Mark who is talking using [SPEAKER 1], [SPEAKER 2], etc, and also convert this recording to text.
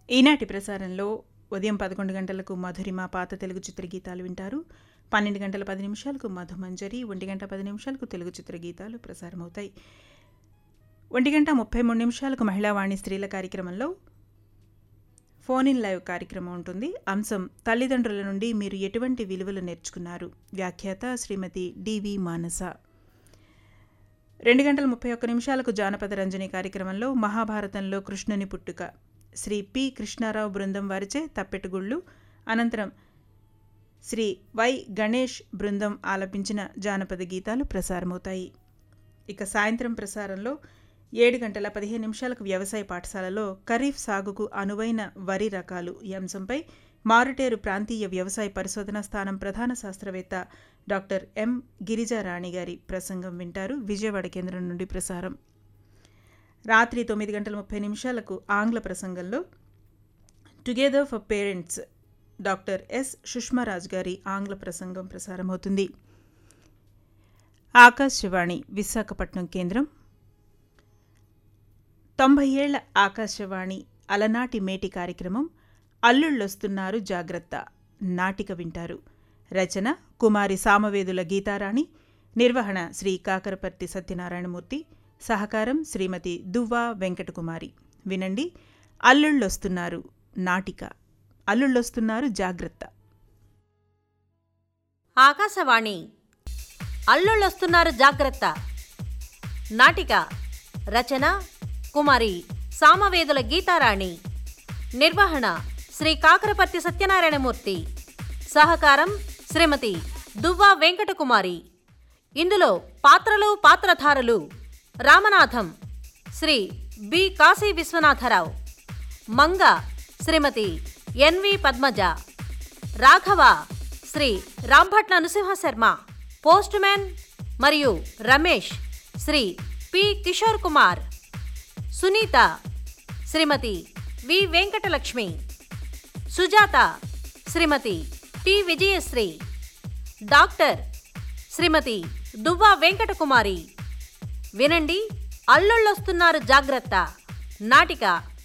[SPEAKER 1] ఈనాటి ప్రసారంలో ఉదయం పదకొండు గంటలకు మధురిమ పాత తెలుగు చిత్రగీతాలు వింటారు పన్నెండు గంటల పది నిమిషాలకు మధుమంజరి ఒంటి గంట పది నిమిషాలకు తెలుగు చిత్రగీతాలు ప్రసారమవుతాయి ఒంటి గంట ముప్పై మూడు నిమిషాలకు మహిళావాణి స్త్రీల కార్యక్రమంలో ఫోన్ ఇన్ లైవ్ కార్యక్రమం ఉంటుంది అంశం తల్లిదండ్రుల నుండి మీరు ఎటువంటి విలువలు నేర్చుకున్నారు వ్యాఖ్యాత శ్రీమతి డివి మానస రెండు గంటల ముప్పై ఒక్క నిమిషాలకు జానపద రంజని కార్యక్రమంలో మహాభారతంలో కృష్ణుని పుట్టుక శ్రీ పి కృష్ణారావు బృందం వారిచే తప్పెట్టుగుళ్ళు అనంతరం శ్రీ వై గణేష్ బృందం ఆలపించిన జానపద గీతాలు ప్రసారమవుతాయి ఇక సాయంత్రం ప్రసారంలో ఏడు గంటల పదిహేను నిమిషాలకు వ్యవసాయ పాఠశాలలో ఖరీఫ్ సాగుకు అనువైన వరి రకాలు ఈ అంశంపై మారుటేరు ప్రాంతీయ వ్యవసాయ పరిశోధనా స్థానం ప్రధాన శాస్త్రవేత్త డాక్టర్ ఎం గిరిజారాణి గారి ప్రసంగం వింటారు విజయవాడ కేంద్రం నుండి ప్రసారం రాత్రి తొమ్మిది గంటల ముప్పై నిమిషాలకు ఆంగ్ల ప్రసంగంలో together for parents doctor S Sushmaraj garu ఆంగ్ల ప్రసంగం ప్రసారమవుతుంది ఆకాశవాణి విశాఖపట్నం కేంద్రం తొంభై ఏళ్ల ఆకాశవాణి అలనాటి మేటి కార్యక్రమం అల్లుళ్ళొస్తున్నారు జాగ్రత్త నాటిక వింటారు రచన కుమారి సామవేదుల గీతారాణి నిర్వహణ శ్రీ కాకరపర్తి సత్యనారాయణమూర్తి సహకారం శ్రీమతి దువ్వా వెంకటకుమారి వినండి అల్లుళ్ళొస్తున్నారు నాటిక అల్లుళ్ళొస్తున్నారు జాగ్రత్త
[SPEAKER 2] ఆకాశవాణి అల్లుళ్ళొస్తున్నారు జాగ్రత్త నాటిక రచన కుమారి సామవేదుల గీతారాణి నిర్వహణ శ్రీ కాకరపర్తి సత్యనారాయణమూర్తి సహకారం శ్రీమతి దువ్వా వెంకటకుమారి ఇందులో పాత్రలు పాత్రధారులు Ramanatham Shri B Kashi Vishwanatharao Manga Srimathi NV Padmaja Raghava Shri Rambhatla Nrusimhasharma postman మరియు Ramesh Shri P Kishore Kumar Sunitha Srimathi V Venkatalakshmi Sujatha Srimathi T Vijayasri doctor Srimathi Duvva Venkatakumari వినండి అల్లుళ్ళొస్తున్నారు జాగ్రత్త నాటిక